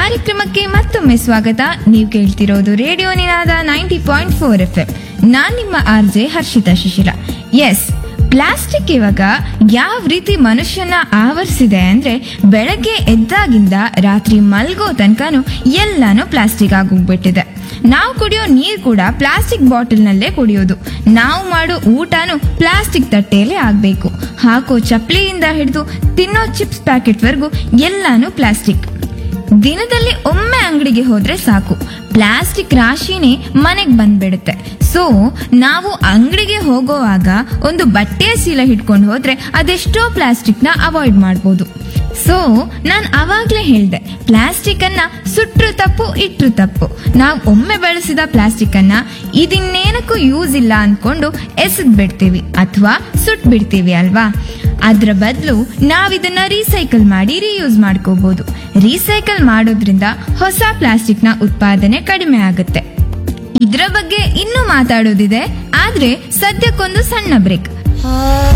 ಕಾರ್ಯಕ್ರಮಕ್ಕೆ ಮತ್ತೊಮ್ಮೆ ಸ್ವಾಗತ ನೀವು ಕೇಳ್ತಿರೋದು radio Ninada ninety point four F M ನಾನ್ ನಿಮ್ಮ R J Harshitha Shishira yes plastic ಇವಾಗ ಯಾವ ರೀತಿ ಮನುಷ್ಯನ ಆವರಿಸಿದೆ ಅಂದ್ರೆ ಬೆಳಗ್ಗೆ ಎದ್ದಾಗಿಂದ ರಾತ್ರಿ ಮಲ್ಗೋ ತನಕನು ಎಲ್ಲಾನು ಪ್ಲಾಸ್ಟಿಕ್ ಆಗೋಗ್ಬಿಟ್ಟಿದೆ ನಾವು ಕುಡಿಯೋ ನೀರು ಕೂಡ ಪ್ಲಾಸ್ಟಿಕ್ ಬಾಟಲ್ನಲ್ಲೇ ಕುಡಿಯೋದು ನಾವು ಮಾಡೋ ಊಟನೂ ಪ್ಲಾಸ್ಟಿಕ್ ತಟ್ಟೆಯಲ್ಲೇ ಆಗಬೇಕು ಹಾಕೋ ಚಪ್ಪಲಿಯಿಂದ ಹಿಡಿದು ತಿನ್ನೋ ಚಿಪ್ಸ್ ಪ್ಯಾಕೆಟ್ವರೆಗೂ ಎಲ್ಲಾನು ಪ್ಲಾಸ್ಟಿಕ್ ದಿನದಲ್ಲಿ ಒಮ್ಮೆ ಅಂಗಡಿಗೆ ಹೋದ್ರೆ ಸಾಕು ಪ್ಲಾಸ್ಟಿಕ್ ರಾಶಿನೇ ಮನೆಗೆ ಬಂದ್ಬಿಡುತ್ತೆ ಸೊ ನಾವು ಅಂಗಡಿಗೆ ಹೋಗೋವಾಗ ಒಂದು ಬಟ್ಟೆಯ ಚೀಲ ಹಿಡ್ಕೊಂಡು ಹೋದ್ರೆ ಅದೆಷ್ಟೋ ಪ್ಲಾಸ್ಟಿಕ್ನ ಅವಾಯ್ಡ್ ಮಾಡ್ಬೋದು ಸೊ ನಾನು ಅವಾಗ್ಲೇ ಹೇಳ್ದೆ ಪ್ಲಾಸ್ಟಿಕ್ ಅನ್ನ ಸುಟ್ರು ತಪ್ಪು ಇಟ್ರು ತಪ್ಪು ನಾವು ಒಮ್ಮೆ ಬಳಸಿದ ಪ್ಲಾಸ್ಟಿಕ್ ಅನ್ನ ಇದಿನ್ನೇನಕ್ಕೂ ಯೂಸ್ ಇಲ್ಲ ಅನ್ಕೊಂಡು ಎಸೆದ್ ಬಿಡ್ತೀವಿ ಅಥವಾ ಸುಟ್ ಬಿಡ್ತೀವಿ ಅಲ್ವಾ ಅದ್ರ ಬದಲು ನಾವಿದನ್ನ ರೀಸೈಕಲ್ ಮಾಡಿ ರೀಯೂಸ್ ಮಾಡ್ಕೋಬಹುದು ರೀಸೈಕಲ್ ಮಾಡೋದ್ರಿಂದ ಹೊಸ ಪ್ಲಾಸ್ಟಿಕ್ನ ಉತ್ಪಾದನೆ ಕಡಿಮೆ ಆಗುತ್ತೆ ಇದರ ಬಗ್ಗೆ ಇನ್ನೂ ಮಾತಾಡೋದಿದೆ ಆದ್ರೆ ಸದ್ಯಕ್ಕೊಂದು ಸಣ್ಣ ಬ್ರೇಕ್ ಆ